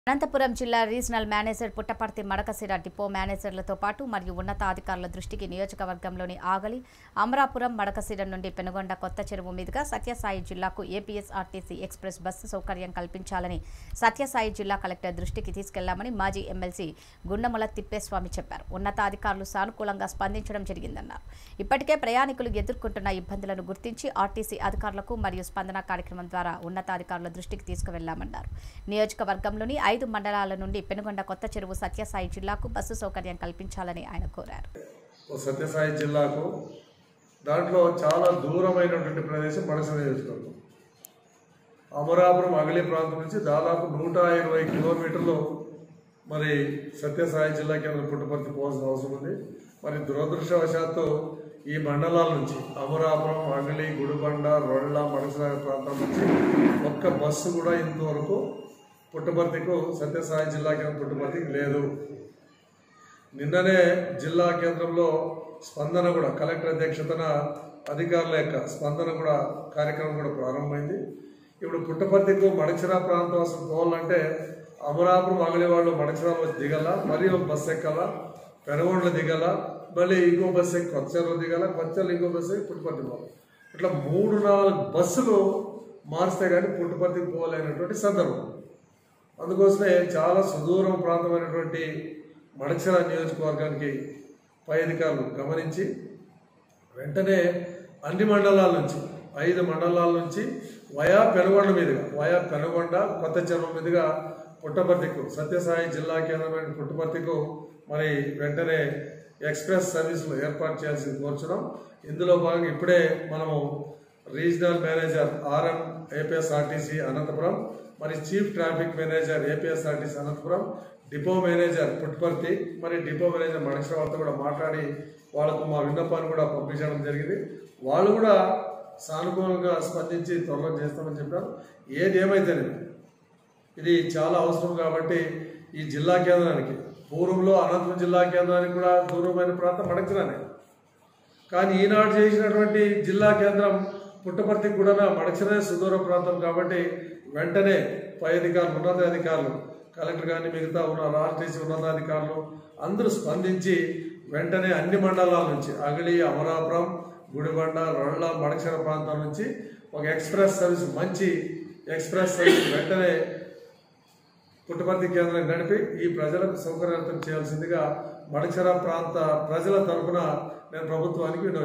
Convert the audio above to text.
అనంతపురం జిల్లా regional manager Puttaparthi Madakasira depot మేనేజర్లతో పాటు మరియు ఉన్నతాధికారుల దృష్టికి నియోజకవర్గంలోని ఆగలి అమరాపురం మడకసిర నుండి పెనుగొండ కొత్త చెరువు మీదుగా సత్యసాయి జిల్లాకు ఏపీఎస్ఆర్టీసీ ఎక్స్ప్రెస్ బస్సు సౌకర్యం కల్పించాలని సత్యసాయి జిల్లా కలెక్టర్ దృష్టికి తీసుకెళ్లామని మాజీ ఎమ్మెల్సీ గుండముల తిప్పేస్వామి చెప్పారు ఉన్నతాధికారులు సానుకూలంగా స్పందించడం జరిగిందన్నారు ఇప్పటికే ప్రయాణికులు ఎదుర్కొంటున్న ఇబ్బందులను గుర్తించి ఆర్టీసీ అధికారులకు మరియు స్పందన కార్యక్రమం ద్వారా ఉన్నతాధికారుల దృష్టికి తీసుకువెళ్లామన్నారు నియోజకవర్గంలోని ఐదు మండలాల నుండి పెనుగొండ కొత్త చెరువు సత్యసాయి జిల్లాకు బస్సు సౌకర్యం కల్పించాలని ఆయన కోరారు ఓ సత్యసాయి జిల్లాకు దాంట్లో చాలా దూరమైనటువంటి ప్రదేశం మనసు నియోజకవర్గం అమరాపురం అగలి ప్రాంతం నుంచి దాదాపు నూట ఇరవై కిలోమీటర్లు మరి సత్యసాయి జిల్లా కేంద్రం పుట్టపర్తి పోవాల్సిన అవసరం ఉంది మరి దురదృష్టవశాత్తు ఈ మండలాల నుంచి అమరాపురం అగలి గుడిబండ రొళ్ళ మనసరాయ ప్రాంతం నుంచి ఒక్క బస్సు కూడా ఇంతవరకు పుట్టపర్తికు సత్యసాయి జిల్లా కేంద్రం పుట్టపర్తికి లేదు నిన్ననే జిల్లా కేంద్రంలో స్పందన కూడా కలెక్టర్ అధ్యక్షతన అధికారుల యొక్క స్పందన కూడా కార్యక్రమం కూడా ప్రారంభమైంది ఇప్పుడు పుట్టపర్తికు మడచిరా ప్రాంతం అసలు పోవాలంటే అమరాపురం అగలి వాళ్ళు మడచిరాలో దిగల మరి ఒక బస్సు ఎక్కాల పెనగొండలో దిగాల మళ్ళీ ఇంకో బస్సు ఎక్కి కొత్తలో దిగాల కొత్తలో ఇంకో బస్సు ఎక్కి పుట్టపర్తి పోవాలి ఇట్లా మూడు నాలుగు బస్సులు మారిస్తే కానీ పుట్టపర్తికి పోలేనటువంటి సందర్భం అందుకోసమే చాలా సుదూరం ప్రాంతమైనటువంటి మడచర నియోజకవర్గానికి పై అధికారులు గమనించి వెంటనే అన్ని మండలాల నుంచి ఐదు మండలాల నుంచి వయా పెనుగొండ మీదుగా వయా పెనుగొండ కొత్త చెరువు మీదుగా పుట్టపర్తికు సత్యసాయి జిల్లా కేంద్రమైన పుట్టపర్తికు మరి వెంటనే ఎక్స్ప్రెస్ సర్వీసులు ఏర్పాటు చేయాల్సి కోర్చడం ఇందులో భాగంగా ఇప్పుడే మనము regional manager RM APSRTC Anantapuram మరి chief traffic manager APSRTC Anantapuram depot manager Puttaparthi మరి డిపో మేనేజర్ మణిశ్రావుతో కూడా మాట్లాడి వాళ్ళకు మా విన్నపాన్ని కూడా పంపించడం జరిగింది వాళ్ళు కూడా సానుకూలంగా స్పందించి త్వరలో చేస్తామని చెప్పారు ఏది ఏమైతేనే ఇది చాలా అవసరం కాబట్టి ఈ జిల్లా కేంద్రానికి పూర్వంలో అనంతపురం జిల్లా కేంద్రానికి కూడా దూరమైన ప్రాంతం మడచిరానే కానీ ఈనాడు చేసినటువంటి జిల్లా కేంద్రం పుట్టపర్తికి కూడా మడచిరే సుదూర ప్రాంతం కాబట్టి వెంటనే పై అధికారులు ఉన్నతాధికారులు కలెక్టర్ కానీ మిగతా ఉన్న ఆర్టీసీ ఉన్నతాధికారులు అందరూ స్పందించి వెంటనే అన్ని మండలాల నుంచి అగలి అమరాపురం గుడిబండ రొళ్ళ మడక్షర ప్రాంతం నుంచి ఒక ఎక్స్ప్రెస్ సర్వీస్ మంచి ఎక్స్ప్రెస్ సర్వీస్ వెంటనే పుట్టపర్తి కేంద్రం నడిపి ఈ ప్రజలకు సౌకర్యార్థం చేయాల్సిందిగా మడచర ప్రాంత ప్రజల తరపున నేను ప్రభుత్వానికి విన్నవిస్తున్నాను.